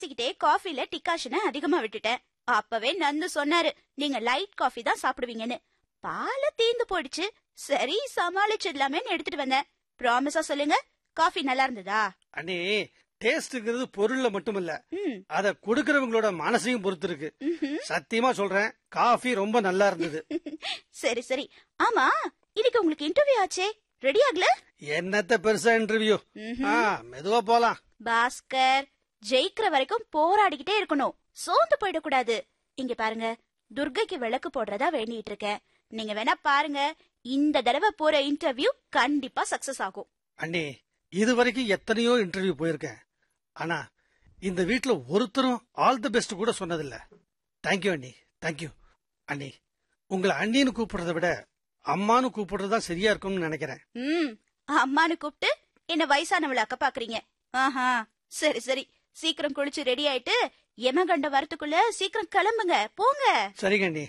பேசிக்கிட்டே காஃபில டிகாஷனை அதிகமா விட்டுட்டேன் அப்பவே நந்து சொன்னாரு நீங்க லைட் காஃபி தான் சாப்பிடுவீங்கன்னு பால தீந்து போயிடுச்சு சரி சமாளிச்சிடலாமேன்னு எடுத்துட்டு வந்தேன் ப்ராமிஸா சொல்லுங்க காஃபி நல்லா இருந்ததா அண்ணி டேஸ்ட்ங்கிறது பொருள்ல மட்டுமில்ல ம் அத கொடுக்கறவங்களோட மனசையும் பொறுத்து இருக்கு ம்ஹும். சத்தியமா சொல்றேன் காஃபி ரொம்ப நல்லா இருந்தது சரி சரி ஆமா இன்னைக்கு உங்களுக்கு இன்டர்வியூ ஆச்சே ரெடி ஆகல என்னத்த பெருசா இன்டர்வியூ ம்ஹும். மெதுவா போலாம் பாஸ்கர் ஜெயிக்கிற வரைக்கும் போராடிக்கிட்டே இருக்கணும் சோர்ந்து போயிடக்கூடாது இங்க பாருங்க துர்கைக்கு விளக்கு போடுறதா வேண்டிட்டு இருக்கேன் நீங்க வேணா பாருங்க இந்த தடவை போற இன்டர்வியூ கண்டிப்பா சக்சஸ் ஆகும் அண்ணி இது வரைக்கும் எத்தனையோ இன்டர்வியூ போயிருக்கேன் ஆனா இந்த வீட்ல ஒருத்தரும் ஆல் தி பெஸ்ட் கூட சொன்னதில்ல தேங்க்யூ அண்ணி தேங்க்யூ அண்ணி உங்களை அண்ணின்னு கூப்பிடுறத விட அம்மான்னு கூப்பிடுறது தான் சரியா இருக்கும்னு நினைக்கிறேன் ம் அம்மானு கூப்பிட்டு என்ன வயசானவள அக்க பாக்குறீங்க ஆஹா சரி சரி சீக்கிரம் குளிச்சு ரெடி ஆயிட்டு எமகண்ட வரத்துக்குள்ள சீக்கிரம் கிளம்புங்க போங்க சரிங்க அண்ணி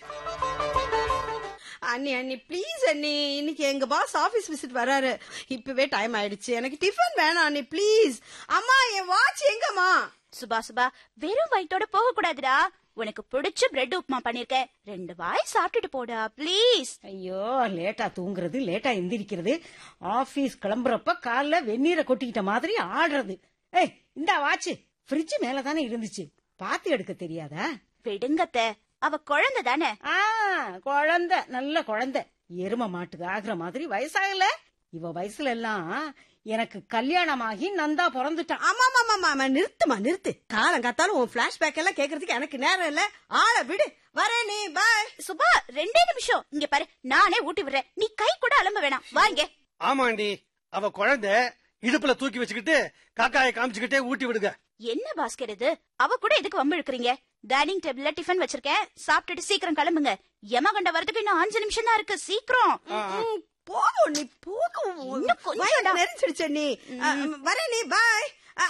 அண்ணி அண்ணி ப்ளீஸ் அண்ணி இன்னைக்கு எங்க பாஸ் ஆபீஸ் விசிட் வராரு இப்பவே டைம் ஆயிடுச்சு எனக்கு டிஃபன் வேணாம் அண்ணி ப்ளீஸ் அம்மா என் வாட்ச் எங்கம்மா சுபா சுபா வெறும் வயித்தோட போக கூடாதுடா உனக்கு பிடிச்ச பிரெட் உப்புமா பண்ணிருக்கேன் ரெண்டு வாய் சாப்பிட்டுட்டு போடா ப்ளீஸ் ஐயோ லேட்டா தூங்குறது லேட்டா எந்திரிக்கிறது ஆபீஸ் கிளம்புறப்ப காலைல வெந்நீரை கொட்டிக்கிட்ட மாதிரி ஆடுறது ஏய் இந்த வாட்ச் ஃப்ரிட்ஜ் மேல தானே இருந்துச்சு பாத்து எடுக்க தெரியாதா விடுங்கத்த அவ குழந்தை தானே ஆ குழந்தை நல்ல குழந்தை எரும மாட்டுக்கு ஆகுற மாதிரி வயசாகல இவ வயசுல எல்லாம் எனக்கு கல்யாணமாகி நந்தா பிறந்துட்டான் ஆமா ஆமா ஆமா ஆமா நிறுத்துமா நிறுத்து காலம் காத்தாலும் உன் பிளாஷ்பேக் எல்லாம் கேக்குறதுக்கு எனக்கு நேரம் இல்ல ஆள விடு வரேன் நீ பாய் சுபா ரெண்டே நிமிஷம் இங்க பாரு நானே ஊட்டி விடுறேன் நீ கை கூட அலம்ப வேணாம் வாங்க ஆமா அண்ணி அவ குழந்தை இடுப்புல தூக்கி வச்சுக்கிட்டு காக்காயை காமிச்சுக்கிட்டே ஊட்டி விடுங்க என்ன பாஸ்கர் இது அவ கூட எதுக்கு வம்பு இழுக்கிறீங்க டைனிங் டேபிள்ல டிஃபன் வச்சிருக்கேன் சாப்பிட்டுட்டு சீக்கிரம் கிளம்புங்க யமகண்ட வரதுக்கு இன்னும் அஞ்சு நிமிஷம் தான் இருக்கு சீக்கிரம் ம், போதும் நீ போதும் இன்னும் கொஞ்சம் வயிறு தான். நெரிச்சிடுச்சு நீ வரேன் நீ பாய்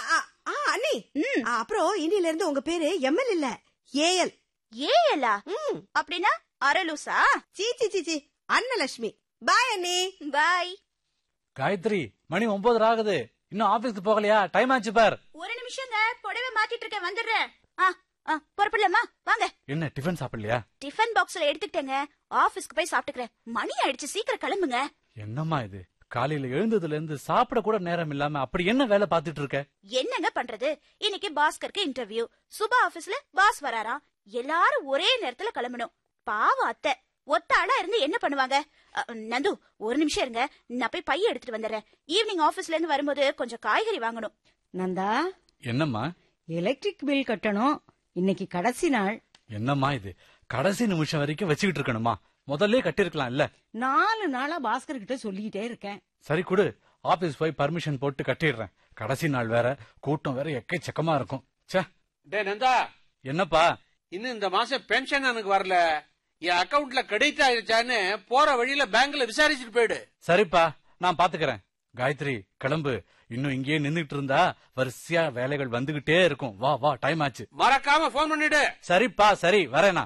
அண்ணி ஆ, அப்புறம் இன்னில இருந்து உங்க பேரு எம்எல் இல்ல ஏஎல் ஏலா ம் அப்படின்னா அரலூசா சீ சீ சீ சீ அன்னலட்சுமி பாய் அண்ணி பாய் காயத்ரி மணி ஒன்பது ஆகுது இன்னும் ஆபீஸ்க்கு போகலையா டைம் ஆச்சு பார் ஒரு நிமிஷங்க புடவை மாத்திட்டு இருக்கேன் வந்துடுறேன் ஆ ஆ புறப்படலாமா வாங்க என்ன டிஃபன் சாப்பிடலையா டிஃபன் பாக்ஸ்ல எடுத்துக்கிட்டேங்க ஆபீஸ்க்கு போய் சாப்பிட்டுக்கிறேன் மணி ஆயிடுச்சு சீக்கிரம் கிளம்புங்க என்னம்மா இது காலையில எழுந்ததுல இருந்து சாப்பிட கூட நேரம் இல்லாம அப்படி என்ன வேலை பார்த்துட்டு இருக்க என்னங்க பண்றது இன்னைக்கு பாஸ்கருக்கு இன்டர்வியூ சுபா ஆபீஸ்ல பாஸ் வராராம் எல்லாரும் ஒரே நேரத்துல கிளம்பணும் பாவம் அத்தை ஒத்த ஆளா இருந்து என்ன பண்ணுவாங்க அ, நந்து ஒரு நிமிஷம் இருங்க நான் போய் பைய எடுத்துட்டு வந்துடுறேன் ஈவினிங் ஆபீஸ்ல இருந்து வரும்போது கொஞ்சம் காய்கறி வாங்கணும் நந்தா என்னம்மா எலக்ட்ரிக் பில் கட்டணும் இன்னைக்கு கடைசி நாள் என்னம்மா இது கடைசி நிமிஷம் வரைக்கும் வச்சுக்கிட்டு இருக்கணுமா முதல்ல கட்டிருக்கலாம் இல்ல நாலு நாளா பாஸ்கர் கிட்ட சொல்லிக்கிட்டே இருக்கேன் சரி கொடு ஆபீஸ் போய் பர்மிஷன் போட்டு கட்டிடுறேன் கடைசி நாள் வேற கூட்டம் வேற எக்கச்சக்கமா இருக்கும் ச்சே டே நந்தா என்னப்பா இன்னும் இந்த மாசம் பென்ஷன் எனக்கு வரல என் அக்கவுண்ட்ல கிரெடிட் ஆயிருச்சான்னு போற வழியில பேங்க்ல விசாரிச்சுட்டு போயிடு சரிப்பா நான் பாத்துக்கறேன் காயத்ரி கிளம்பு இன்னும் இங்கேயே நின்னுட்டு இருந்தா வரிசையா வேலைகள் வந்துகிட்டே இருக்கும் வா வா டைம் ஆச்சு மறக்காம போன் பண்ணிடு சரிப்பா சரி வரேனா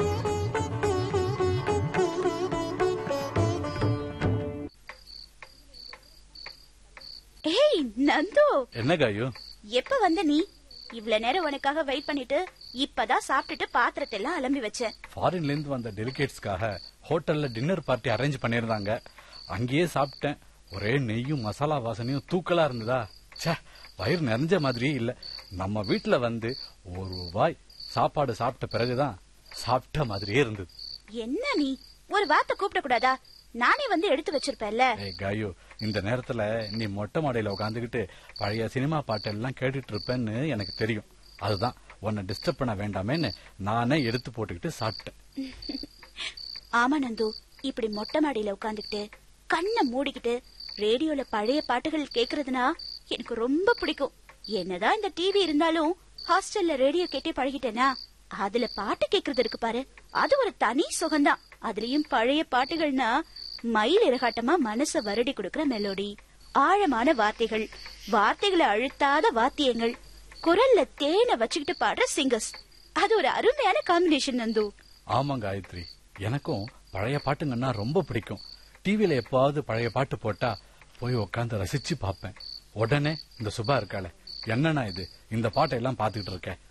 ஏய் நந்து என்ன காயு எப்ப வந்த நீ இவ்வளவு நேரம் உனக்காக வெயிட் பண்ணிட்டு இப்பதான் சாப்பிட்டுட்டு பாத்திரத்தை எல்லாம் அலம்பி வச்சேன் ஃபாரின்ல இருந்து வந்த டெலிகேட்ஸ்க்காக ஹோட்டல்ல டின்னர் பார்ட்டி அரேஞ்ச் பண்ணிருந்தாங்க அங்கேயே சாப்பிட்டேன் ஒரே நெய்யும் மசாலா வாசனையும் தூக்கலா இருந்ததா ச்சே வயிறு நிறைஞ்ச மாதிரியே இல்ல நம்ம வீட்ல வந்து ஒரு வாய் சாப்பாடு சாப்பிட்ட பிறகுதான் சாப்பிட்ட மாதிரியே இருந்தது என்ன நீ ஒரு வார்த்தை கூப்பிட கூடாதா நானே வந்து எடுத்து வச்சிருப்பேன்ல ஏய் காயு இந்த நேரத்துல நீ மொட்டை மாடையில உட்காந்துக்கிட்டு பழைய சினிமா பாட்டெல்லாம் கேட்டுட்டு இருப்பேன்னு எனக்கு தெரியும் அதுதான் உன்னை டிஸ்டர்ப் பண்ண வேண்டாமேன்னு நானே எடுத்து போட்டுக்கிட்டு சாப்பிட்டேன் ஆமா நந்து இப்படி மொட்டை மாடியில உட்காந்துக்கிட்டு கண்ணை மூடிக்கிட்டு ரேடியோல பழைய பாட்டுகள் கேக்குறதுனா எனக்கு ரொம்ப பிடிக்கும் என்னதான் இந்த டிவி இருந்தாலும் ஹாஸ்டல்ல ரேடியோ கேட்டே பழகிட்டேனா அதுல பாட்டு கேக்குறது இருக்கு பாரு அது ஒரு தனி சுகம்தான் அதுலயும் பழைய பாட்டுகள்னா மயில் இறகாட்டமா மனச வருடி கொடுக்கற மெலோடி ஆழமான வார்த்தைகள் வார்த்தைகளை அழுத்தாத வாத்தியங்கள் குரல்ல தேனை வச்சுக்கிட்டு பாடுற சிங்கர்ஸ் அது ஒரு அருமையான காம்பினேஷன் நந்து ஆமா காயத்ரி எனக்கும் பழைய பாட்டுங்கன்னா ரொம்ப பிடிக்கும் டிவில எப்பாவது பழைய பாட்டு போட்டா போய் உட்காந்து ரசிச்சு பாப்பேன் உடனே இந்த சுபா இருக்காளே என்னண்ணா இது இந்த பாட்டை எல்லாம் பாத்துக்கிட்டு இருக்க